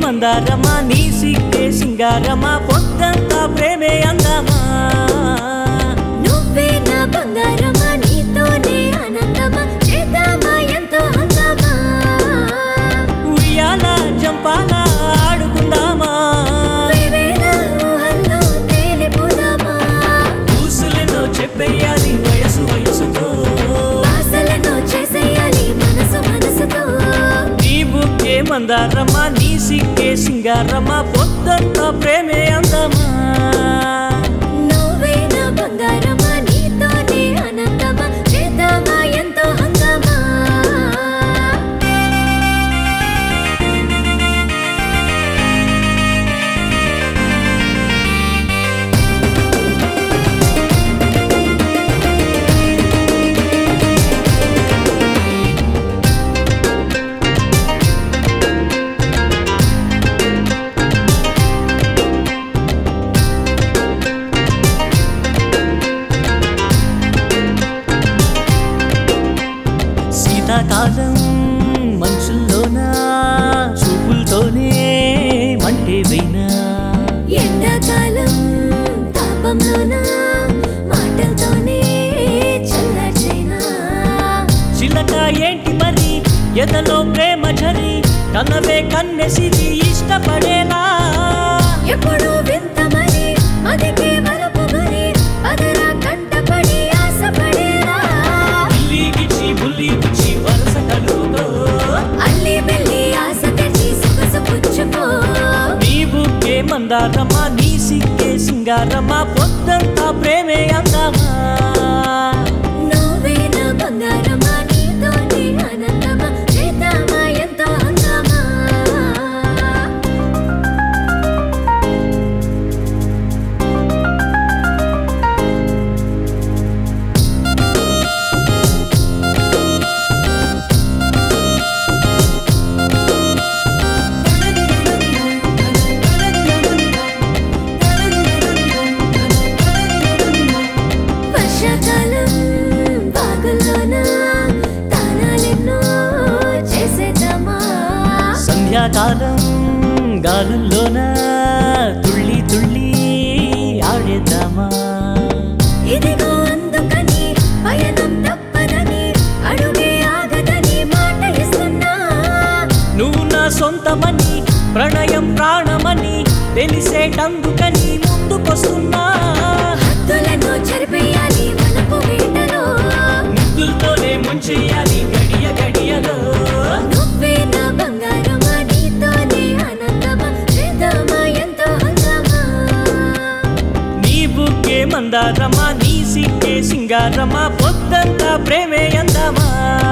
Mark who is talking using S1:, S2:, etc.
S1: మందారమా నీ సిగ్గే సింగారమా పొద్దంతా ప్రేమే అందమా
S2: నువ్వే నా బంగారమా నీతోనే ఆనందమా చేద్దామా ఎంతో హంగామా
S1: ఉయ్యాల జంపాల ఆడుకుందామా
S2: వేవేల ఊహల్లో తేలిపోదామా
S1: ఊసులెన్నో చెప్పేయాలి వయసు వయసుతో
S2: ఆశలను చేసేయాలి మనసు మనసుతో
S1: నీ బుక్కే మందారమా నీ సిగ్గే సింగారమా పొద్దంతా ప్రేమే అందమా
S2: నువ్వే నా బంగారమా నీతోనే ఆనందమా చేద్దామా ఎంతో హంగామా
S1: శీతాకాలం మనుషుల్లోనా చూపులతోనే మంటే వెయినా
S2: ఎండాకాలం తాపంలోన మాటలతోనే చల్లార్చేనా
S1: చిలక ఏంటి మరి ఎదలో ప్రేమ ఝరి కనవే కన్నెసిరి ఇష్టపడేలా
S2: ఎప్పుడు వింత మరి అదికే వలపు మరి అదరా కంటపడి ఆశపడేలా
S1: బుల్లిగిచ్చి బుల్లిగిచ్చి వరస కలుగుతో
S2: అల్లి బెల్లి ఆశ తెచ్చి సొగసు పుచ్చుకో
S1: నీ బుక్కే మందారమా నీ సిగ్గే సింగారమా పొద్దంతా ప్రేమే అందమా
S2: నువ్వే నా బంగారమా నీతోనే ఆనందమా చేద్దామా ఎంతో హంగామా వర్షాకాలం బాగుల్లోన తానాలెన్నో చేసేద్దామా
S1: సంధ్యాకాలం గాలుల్లోన తుళ్ళి తుళ్ళి ఆడేద్దామా
S2: ఇదిగో అందుకని పయనం తప్పదని అడుగే ఆగదని మాట ఇస్తున్నా
S1: నువ్వు నా సొంతమని ప్రణయం ప్రాణమని తెలిసేటందుకని ముందుకొస్తున్నా
S2: హద్దులను చెరిపేయాలి మనపు వేటలో
S1: ముద్దులతోనే ముంచెయ్యాలి గడియ గడియలో
S2: నువ్వే నా బంగారమా నీతోనే ఆనందమా చేద్దామా ఎంతో హంగామా
S1: నీ బుక్కే మందారమా నీ సిగ్గే సింగారమా పొద్దంతా ప్రేమే అందమా